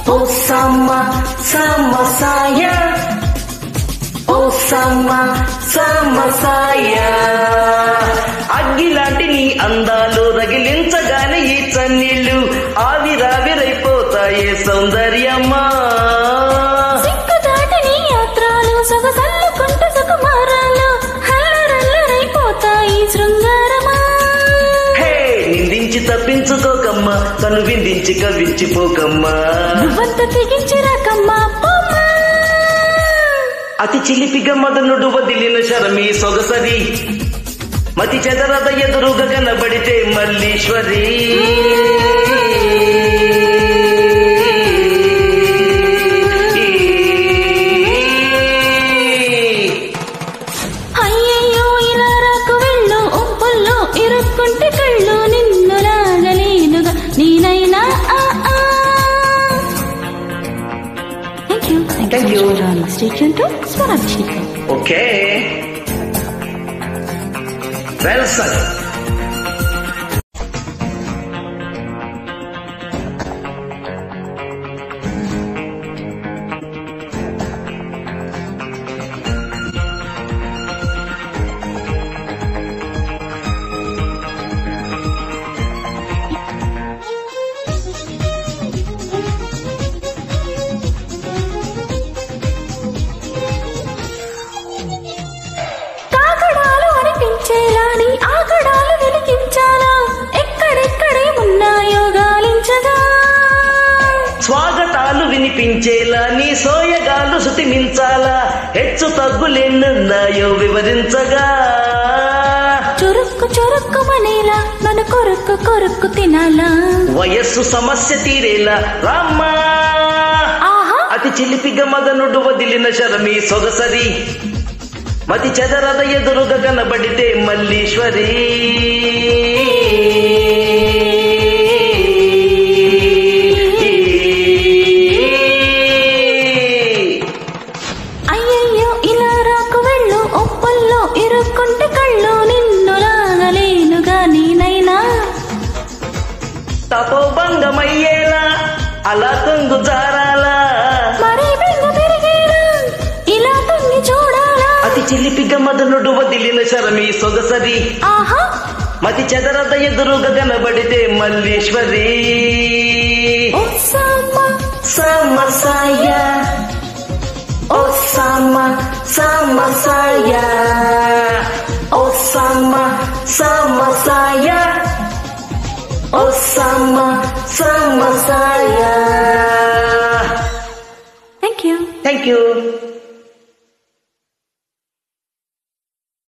ఓ సమ్మ సమ్మ సాయ ఓ సమ్మ సమ్మ సాయ అగ్గిలాంటి నీ అందాలు రగిలించగానే ఈ చన్నీళ్ళు ఆవిరావిరైపోతాయే సౌందర్యమ్మా సిక్కు దాటిని యాత్రలు సొగసల్లుకుంటూ సుకుమారాలు హల్లరల్లరైపోతాయి శృంగారమా హే నిందించి తప్పించుకోకమ్మా తను విందించి కవ్వించిపోకమ్మా నువ్వంత తెగించి రాకమ్మా పోమ్మా అతి చిలిపిగా మదనుడు వదిలిన శరమి సొగసరి మతి చెదరద ఎదురుగా కనబడితే మల్లీశ్వరి అయ్యయ్యో ఇలా రాకు వెళ్ళు ఒప్పుల్లో ఇరుక్కుంటే కళ్ళు నిన్ను లాగలేనుగా నేనైనా ఆ ఆ thank you Thank you. State to Swarabhishekam okay well sir కాకడాలు అనిపించేలా నీ ఆకడాలు వెలిగించాలా ఎక్కడెక్కడే ఉన్నాయో గాలించగా స్వాగతాలు వినిపించేలా నీ సోయగాలు శృతిమించాలా హెచ్చు తగ్గులెన్నున్నాయో వివరించగా చురుక్కు చురుక్కు మనేలా నన్ను కొరుక్కు కొరుక్కు తినాలా వయస్సు సమస్య తీరేలా రామ్మా ఆహా అతి చిలిపిగా మదనుడు వదిలిన శరమి సొగసరి మతి చెదరద ఎదురుగా కనబడితే మల్లీశ్వరి అయ్యయ్యో ఇలా రాకు వెళ్ళు ఒప్పుల్లో ఇరుక్కుంటే కళ్ళు నిన్ను లాగలేనుగా నేనైనా తపోభంగమయ్యేలా అలా తొంగు జారాలా మరీ బెంగ పెరిగేలా ఇలా తొంగి చూడాలా అతి చిలిపిగా మదనుడు వదిలిన శరమి సొగసరి ఆహా మతి చెదరద ఎదురుగా కనబడితే మల్లీశ్వరి ఓ సామ్మ సమసాయ ఓ సమ సమసాయ ఓ సమ సమసాయ ఓ సమ సమసాయ థ్యాంక్ యూ థ్యాంక్ యూ